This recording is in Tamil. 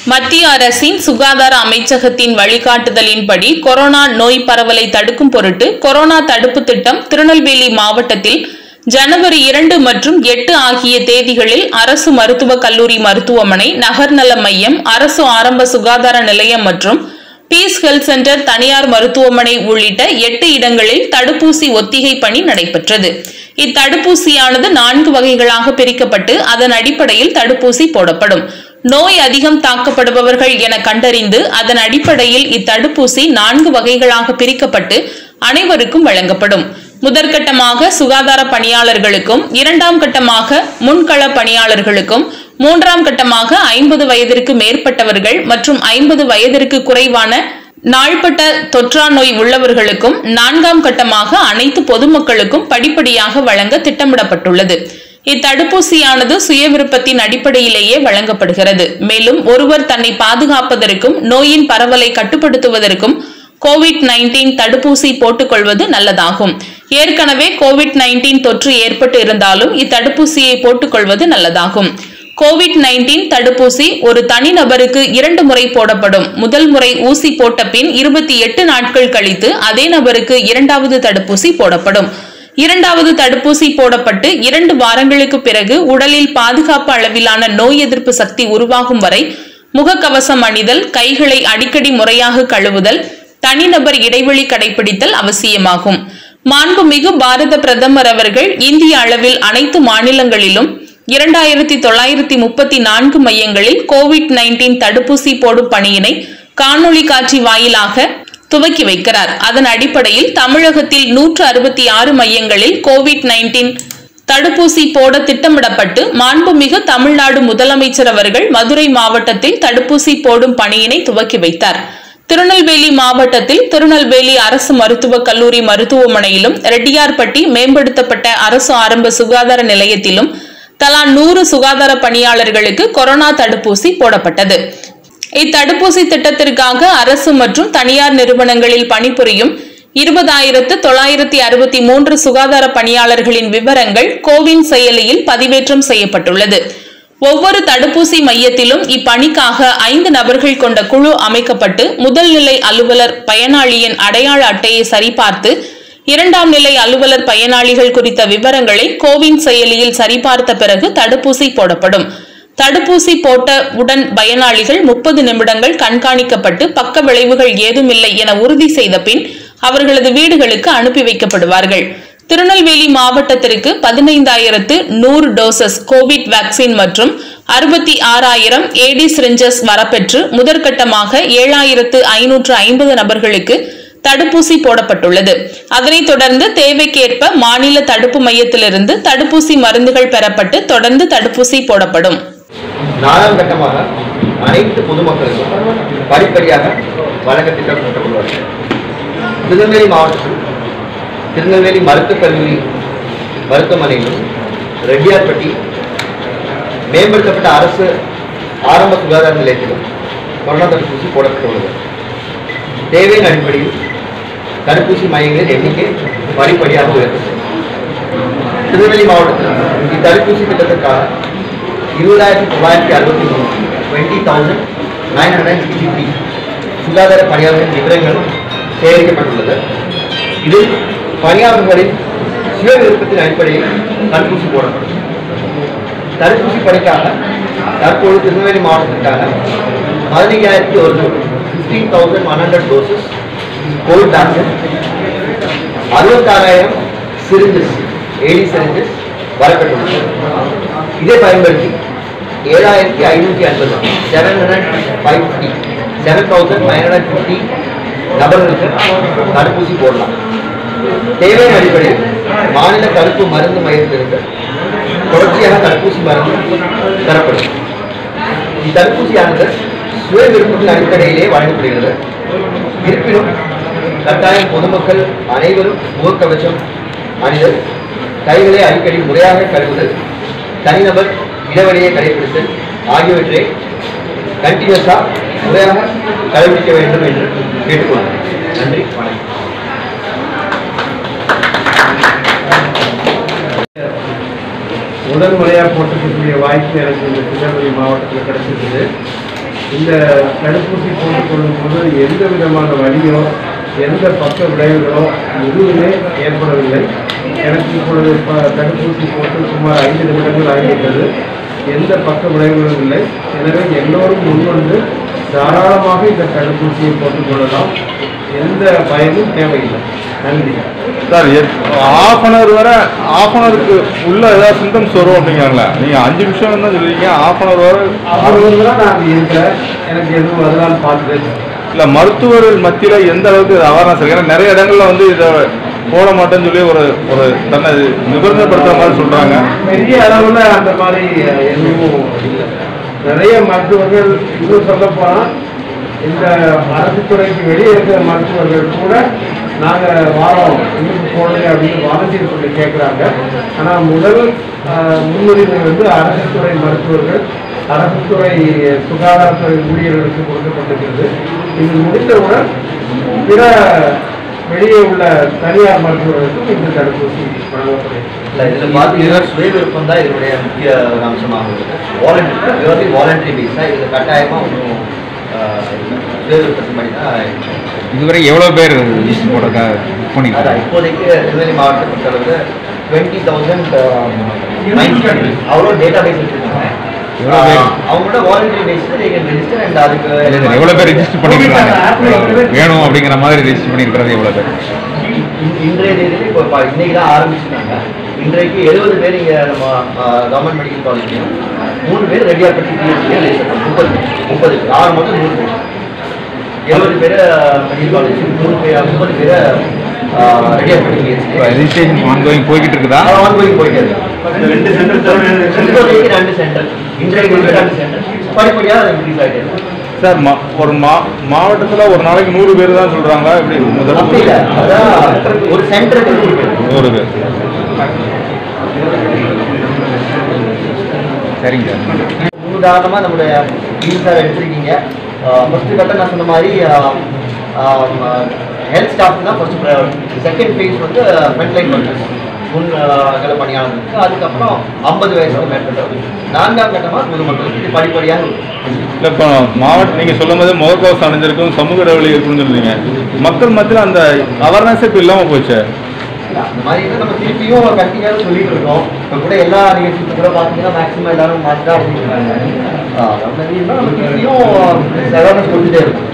மத்திய அரசின் சுகாதார அமைச்சகத்தின் வழிகாட்டுதலின்படி கொரோனா நோய் பரவலை தடுக்கும் பொருட்டு கொரோனா தடுப்பு திட்டம் திருநெல்வேலி மாவட்டத்தில் ஜனவரி இரண்டு மற்றும் எட்டு ஆகிய தேதிகளில் அரசு மருத்துவக் கல்லூரி மருத்துவமனை நகர்நல மையம் அரசு ஆரம்ப சுகாதார நிலையம் மற்றும் பீஸ் ஹெல்த் சென்டர் தனியார் மருத்துவமனை உள்ளிட்ட எட்டு இடங்களில் தடுப்பூசி ஒத்திகை பணி நடைபெற்றது இத்தடுப்பூசியானது நான்கு வகைகளாக பிரிக்கப்பட்டு அதன் அடிப்படையில் தடுப்பூசி போடப்படும் நோய் அதிகம் தாக்கப்படுபவர்கள் என கண்டறிந்து அதன் அடிப்படையில் இத்தடுப்பூசி நான்கு வகைகளாக பிரிக்கப்பட்டு அனைவருக்கும் வழங்கப்படும் முதற்கட்டமாக சுகாதார பணியாளர்களுக்கும் இரண்டாம் கட்டமாக முன்கள பணியாளர்களுக்கும் மூன்றாம் கட்டமாக ஐம்பது வயதிற்கு மேற்பட்டவர்கள் மற்றும் ஐம்பது வயதிற்கு குறைவான நாள்பட்ட தொற்றா நோய் உள்ளவர்களுக்கும் நான்காம் கட்டமாக அனைத்து பொதுமக்களுக்கும் படிப்படியாக வழங்க திட்டமிடப்பட்டுள்ளது இத்தடுப்பூசியானது சுய விருப்பத்தின் அடிப்படையிலேயே வழங்கப்படுகிறது மேலும் ஒருவர் தன்னை பாதுகாப்பதற்கும் நோயின் பரவலை கட்டுப்படுத்துவதற்கும் கோவிட் நைன்டீன் தடுப்பூசி போட்டுக்கொள்வது நல்லதாகும் ஏற்கனவே கோவிட் நைன்டீன் தொற்று ஏற்பட்டு இருந்தாலும் இத்தடுப்பூசியை போட்டுக்கொள்வது நல்லதாகும் கோவிட் நைன்டீன் தடுப்பூசி ஒரு தனிநபருக்கு இரண்டு முறை போடப்படும் முதல் முறை ஊசி போட்ட பின் இருபத்தி எட்டு நாட்கள் கழித்து அதே நபருக்கு இரண்டாவது தடுப்பூசி போடப்படும் இரண்டாவது தடுப்பூசி போடப்பட்டு இரண்டு வாரங்களுக்கு பிறகு உடலில் பாதுகாப்பு அளவிலான நோய் எதிர்ப்பு சக்தி உருவாகும் வரை முகக்கவசம் அணிதல் கைகளை அடிக்கடி முறையாக கழுவுதல் தனிநபர் இடைவெளி கடைபிடித்தல் அவசியமாகும் மாண்புமிகு பாரத பிரதமர் அவர்கள் இந்திய அளவில் அனைத்து மாநிலங்களிலும் இரண்டாயிரத்தி தொள்ளாயிரத்தி முப்பத்தி நான்கு மையங்களில் கோவிட் நைன்டீன் தடுப்பூசி போடும் பணியினை காணொளி காட்சி வாயிலாக துவக்கி வைக்கிறார் அதன் அடிப்படையில் தமிழகத்தில் நூற்று அறுபத்தி ஆறு மையங்களில் கோவிட் நைன்டீன் தடுப்பூசி போட திட்டமிடப்பட்டு மாண்புமிகு தமிழ்நாடு முதலமைச்சர் அவர்கள் மதுரை மாவட்டத்தில் தடுப்பூசி போடும் பணியினை துவக்கி வைத்தார் திருநெல்வேலி மாவட்டத்தில் திருநெல்வேலி அரசு மருத்துவக் கல்லூரி மருத்துவமனையிலும் ரெட்டியார்பட்டி மேம்படுத்தப்பட்ட அரசு ஆரம்ப சுகாதார நிலையத்திலும் தலா நூறு சுகாதார பணியாளர்களுக்கு கொரோனா தடுப்பூசி போடப்பட்டது இத்தடுப்பூசி திட்டத்திற்காக அரசு மற்றும் தனியார் நிறுவனங்களில் பணிபுரியும் இருபதாயிரத்து தொள்ளாயிரத்தி அறுபத்தி மூன்று சுகாதார பணியாளர்களின் விவரங்கள் கோவின் செயலியில் பதிவேற்றம் செய்யப்பட்டுள்ளது ஒவ்வொரு தடுப்பூசி மையத்திலும் இப்பணிக்காக ஐந்து நபர்கள் கொண்ட குழு அமைக்கப்பட்டு முதல் நிலை அலுவலர் பயனாளியின் அடையாள அட்டையை சரிபார்த்து இரண்டாம் நிலை அலுவலர் பயனாளிகள் குறித்த விவரங்களை கோவின் செயலியில் சரிபார்த்த பிறகு தடுப்பூசி போடப்படும் தடுப்பூசி போட்ட உடன் பயனாளிகள் முப்பது நிமிடங்கள் கண்காணிக்கப்பட்டு பக்க விளைவுகள் ஏதுமில்லை என உறுதி செய்த பின் அவர்களது வீடுகளுக்கு அனுப்பி வைக்கப்படுவார்கள் திருநெல்வேலி மாவட்டத்திற்கு பதினைந்தாயிரத்து நூறு டோசஸ் கோவிட் வேக்சின் மற்றும் அறுபத்தி ஆறாயிரம் ஏடி சிரிஞ்சஸ் வரப்பெற்று முதற்கட்டமாக ஏழாயிரத்து ஐநூற்று ஐம்பது நபர்களுக்கு தடுப்பூசி போடப்பட்டுள்ளது அதனைத் தொடர்ந்து தேவைக்கேற்ப மாநில தடுப்பு மையத்திலிருந்து தடுப்பூசி மருந்துகள் பெறப்பட்டு தொடர்ந்து தடுப்பூசி போடப்படும் நாலாம் கட்டமாக அனைத்து பொதுமக்களுக்கும் படிப்படியாக வழங்க திட்டம் போட்டுள்ளது திருநெல்வேலி மாவட்டத்தில் திருநெல்வேலி மருத்துவக் கல்லூரி மருத்துவமனையிலும் ரெட்டியார்பட்டி மேம்படுத்தப்பட்ட அரசு ஆரம்ப சுகாதார நிலையத்திலும் கொரோனா தடுப்பூசி போடப்பட்டுள்ளது தேவையின் அடிப்படையில் தடுப்பூசி மையங்களின் எண்ணிக்கை படிப்படியாக உயர்த்தப்படும் திருநெல்வேலி மாவட்டத்தில் இத்தடுப்பூசி திட்டத்திற்காக இருபதாயிரத்தி தொள்ளாயிரத்தி அறுபத்தி மூணு twenty thousand nine hundred sixty three சுகாதார பணியாளர்களின் விவரங்களும் சேகரிக்கப்பட்டுள்ளது இதில் பணியாளர்களின் சுய விருப்பத்தின் அடிப்படையில் தடுப்பூசி போடப்படும் தடுப்பூசி பணிக்காக தற்போது திருநெல்வேலி மாவட்டத்திற்காக பதினைஞ்சாயிரத்தி ஒரு fifteen thousand one hundred doses covid vaccine அறுபத்தாறாயிரம் சிரிஞ்சஸ் ஏடி சிரிஞ்சஸ் வரப்பட்டுள்ளது இதை பயன்படுத்தி ஏழாயிரத்தி ஐநூற்றி ஐம்பது seven hundred five fifty seven thousand five hundred fifty நபர்களுக்கு தடுப்பூசி போடலாம் தேவையான அடிப்படையில் மாநில தடுப்பு மருந்து மையத்திலிருந்து தொடர்ச்சியாக தடுப்பூசி மருந்து தரப்படும் இத்தடுப்பூசியானது சுய விருப்பத்தின் அடிப்படையிலே வழங்கப்படுகிறது இருப்பினும் கட்டாயம் பொதுமக்கள் அனைவரும் முகக்கவசம் அணிதல் கைகளை அடிக்கடி முறையாக கழுவுதல் தனிநபர் இடைவெளியை கடைபிடித்தல் ஆகியவற்றை கண்டினியூஸாக முறையாக கடைபிடிக்க வேண்டும் என்று கேட்டுக்கொள்கிறேன் நன்றி வணக்கம் முதல் முறையாக போட்டுக்கக்கூடிய வாய்ப்பு எனக்கு இந்த திருநெல்வேலி மாவட்டத்தில் கிடைச்சிருக்குது இந்த தடுப்பூசி போட்டுக் கொள்ளும்போது எந்த விதமான வலியோ எந்த பக்க விளைவுகளோ எதுவுமே ஏற்படவில்லை எனக்கு இப்பொழுது ப- தடுப்பூசி போட்டு சுமார் ஐந்து நிமிடங்கள் ஆகிவிட்டது எந்த பக்க விளைவுகளும் இல்லை எனவே எல்லோரும் முன்வந்து தாராளமாக இந்த தடுப்பூசியை போட்டுக்கொள்ளலாம் எந்த பயமும் தேவையில்லை நன்றி சார் ஆஃப் அன் ஹவர் வரை ஆஃப் அன் ஹவருக்கு உள்ள ஏதாவது சிம்டம்ஸ் வரும் அப்படிங்கிறாங்களா நீங்கள் அஞ்சு நிமிஷம் தான் சொல்லுவீங்க ஆஃப் அன் ஹவர் வரை அவ்வளவு தான் நான் இருக்கிறேன் எனக்கு எதுவும் அதெல்லாம் பார்த்துட்டு இல்லை மருத்துவர்கள் மத்தியில் எந்த அளவுக்கு அவேர்னஸ் இருக்கு ஏன்னா நிறைய இடங்கள்ல வந்து இதை போட மாட்டேன்னு சொல்லி ஒரு ஒரு தன்னை நிபந்தனைப்படுத்துற மாதிரி சொல்கிறாங்க பெரிய அளவுல அந்த மாதிரி அஹ், எதுவும் இல்லை நிறைய மருத்துவர்கள் இன்னும் சொல்ல போனா இந்த அரசு துறைக்கு வெளியே இருக்கிற மருத்துவர்கள் கூட நாங்க வாரோம் இன்னும் போடுங்க அப்படின்னு வாலண்டியர் சொல்லி கேட்குறாங்க ஆனா முதல் அஹ், முன்னுரிமை வந்து அரசு துறை மருத்துவர்கள் அரசு துறை சுகாதாரத்துறை ஊழியர்களுக்கு கொடுக்கப்பட்டிருக்கிறது இது முடித்தவுடன் பிற வெளியே உள்ள தனியார் மருத்துவர்களுக்கும் இந்த தடுப்பூசி வழங்கப்படுகிறது இல்ல இதுல பாத்தீங்கன்னா சுய விருப்பம் தான் இதனுடைய முக்கிய ஒரு அம்சமாக இருக்குது வாலண்டரி பியூர்லி வாலண்டரி பேஸ் தான் இதுல கட்டாயமா ஒன்றும் சுய விருப்பத்தின்படி தான் இதுவரை எவ்வளோ பேர் லிஸ்ட் போட்டிருக்காங்க புக் பண்ணிருக்காங்க அதான் இப்போதைக்கு திருநெல்வேலி மாவட்டத்தை பொறுத்தளவுக்கு டுவெண்ட்டி தௌசண்ட் அவ்வளோ டேட்டா பேஸ் வச்சிருக்காங்க எவ்வளோ பேர்? ஆஹ் அவங்களோட வாலண்டரி பேஸ்ல they can register and அதுக்கு இல்லை சார் எவ்வளோ பேர் ரெஜிஸ்டர் பண்ணியிருக்காங்க வேணும் அப்படிங்கிற மாதிரி ரெஜிஸ்டர் பண்ணியிருக்கிறது எவ்வளோ பேர் இன்- இன்றைய தேதியில இப்போ ப- இன்னைக்கு தான் ஆரம்பிச்சிருக்காங்க இன்றைக்கு எழுபது பேர் இங்க நம்ம கவர்மெண்ட் மெடிக்கல் காலேஜ்லையும் மூணு பேர் ரெடியாக பற்றி முப்பது முப்பது பேர். ஆறு மொத்தம் நூறு பேர் எழுபது பேர் மெடிக்கல் காலேஜ் மூணு பேர் முப்பது பேர் ரெடியாக பற்றி ரெஜிஸ்ட்ரேஷன் ஆன்கோயிங் போய்கிட்டு இருக்குதா ஆன்கோயிங் போயிட்டு இருக்கு ரெண்டு சென்டர் இப்போதைக்கு ரெண்டு சென்டர் இன்றைக்கு வந்து ரெண்டு சென்டர் படிப்படியாக இன்க்ரீஸ் ஆகிட்டே இருக்கு சார் மா ஒரு மா மாவட்டத்தில் ஒரு நாளைக்கு நூறு பேர் தான் சொல்கிறாங்க இப்படி அப்படி இல்லை அதான் ஒரு சென்டருக்கு நூறு பேர் நூறு பேர் சரிங்க சார் உதாரணமாக நம்முடைய சார் எடுத்திருக்கீங்க ஃபர்ஸ்ட் கட்டம் நான் சொன்ன மாதிரி ஹெல்த் ஸ்டாஃப் தான் ஃபர்ஸ்ட் ப்ரையாரிட்டி செகண்ட் ஃபேஸ் வந்து ஃப்ரண்ட் லைன் ஒர்க்கர்ஸ் முன் அகல பணியாளர்களுக்கு அதுக்கப்புறம் ஐம்பது வயசுக்கு மேற்பட்டவர்கள் நான்காம் கட்டமாக பொதுமக்களுக்கு இது படிப்படியாக இருக்கும். இல்லை இப்போ மாவட்ட நீங்கள் சொல்லும் போது முகக்கவசம் அணிஞ்சிருக்கும் சமூக இடைவெளி இருக்குன்னு சொல்லுவீங்க மக்கள் மத்தியில் அந்த அவேர்னஸ் இப்போ இல்லாமல் போச்சு அந்த மாதிரி தான் நம்ம திருப்பியும் கண்டினியூவாக சொல்லிட்டு இருக்கோம் இப்போ கூட எல்லா நிகழ்ச்சியும் கூட பார்த்தீங்கன்னா மேக்ஸிமம் எல்லாரும் மாஸ்க் தான் அப்படிங்கிறாங்க நம்ம திருப்பியும் அவேர்னஸ் கொடுத்துட்டே இருக்கும்